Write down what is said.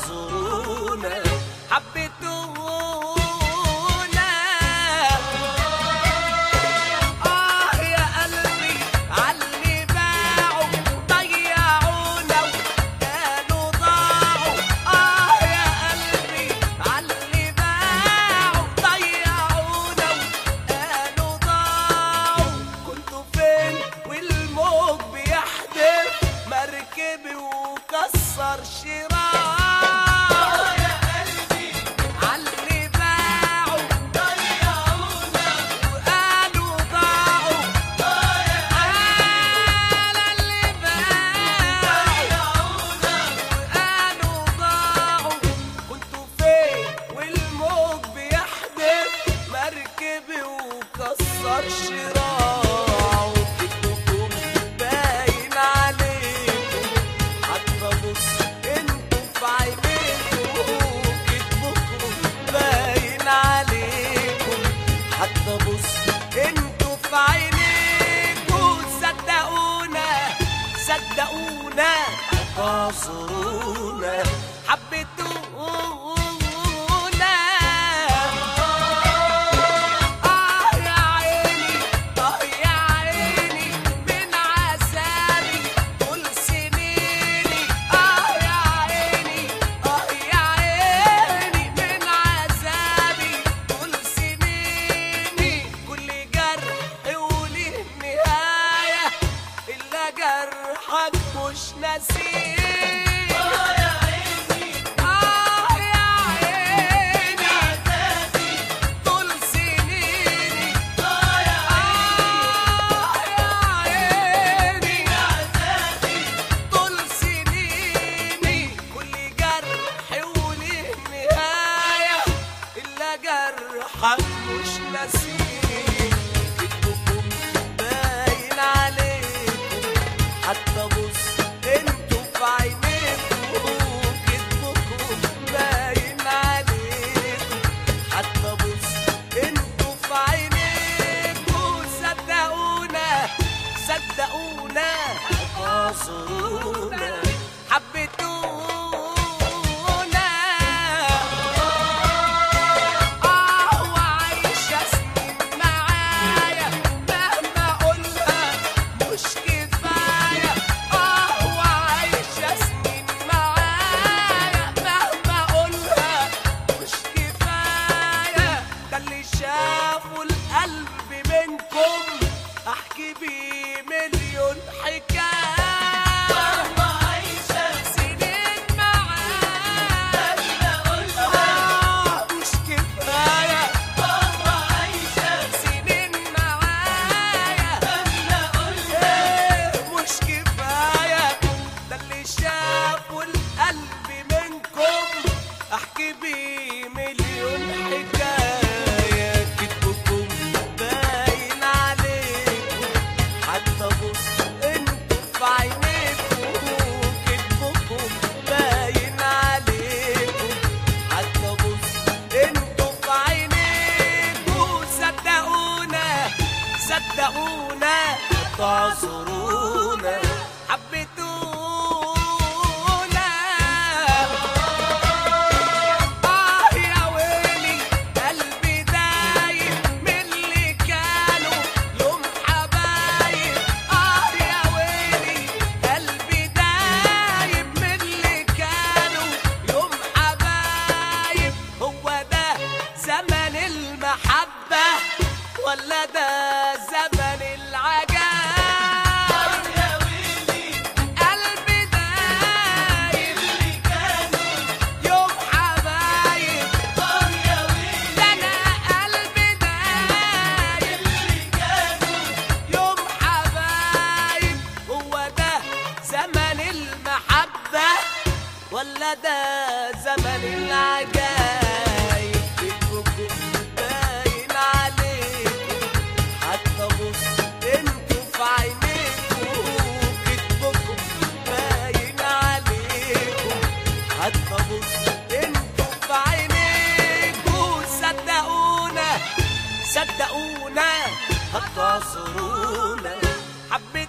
هتعذرونا حبيتونا آه يا قلبي عاللي باعوا ضيعونا وكانوا ضاعوا آه يا قلبي عاللي باعوا ضيعونا وكانوا ضاعوا كنتوا فين والموج بيحدف مركبي وكسر شراع عاللي باعوا ضيعونا وقالوا ضاعوا على اللي باعوا وقالوا ضاعوا كنتوا فين والموج بيحدف مركبي وكسر شراعه كتبكم باين عليكم حتى بص انتوا في عينيكم كتبكم باين عليكم حتى بص انتوا في عينيكم صدقونا صدقونا اعذرونا حبيتونا آه يا عيني آه يا عيني من عذابي طول سنيني آه يا عيني آه يا عيني من عذابي طول سنيني كل جرح وليه نهاية إلا جرحك مش ناسيه آه يا عيني آه يا عيني طول سنيني آه يا عيني طول سنيني كل جرح وليه نهاية إلا جرحك مش ناسيه كتبكم باين عليكم حتى بص انتوا في عينيكم كتبكم باين عليكم حتى بص انتوا في عينيكم صدقونا صدقونا هتعذرونا حبيتونا اه وعايشة سنين معايا مهما اقولها مش كفاية اه وعايشة سنين معايا مهما اقولها مش كفاية ده اللي شافوا القلب منكم احكي بيه مليون حكاية سنين معايا آه مش كفاية سنين معايا إيه مش كفاية ده اللي شافوا القلب منكم احكي بيه مليون حكاية كتبكم باين عليكم حتى بص انتوا في عينيكم كتبكم باين عليكم حتى بص انتوا في عينيكم صدقونا صدقونا تعذرونا حبيتونا آه يا ويلي قلبي دايب من اللي كانوا يوم حبايب آه يا ويلي قلبي دايب من اللي كانوا يوم حبايب هو ده زمن المحبة ولا ده زمن العجاب قلبي دايب يوم حبايب ده انا قلبي دايب يوم حبايب هو ده زمن المحبة ولا ده زمن العجايب كتبكم باين عليكم حتى بص انتوا في عينيكم كتبكم باين عليكم حتى بص انتوا في عينيكم صدقونا صدقونا هتعصرونا حبيت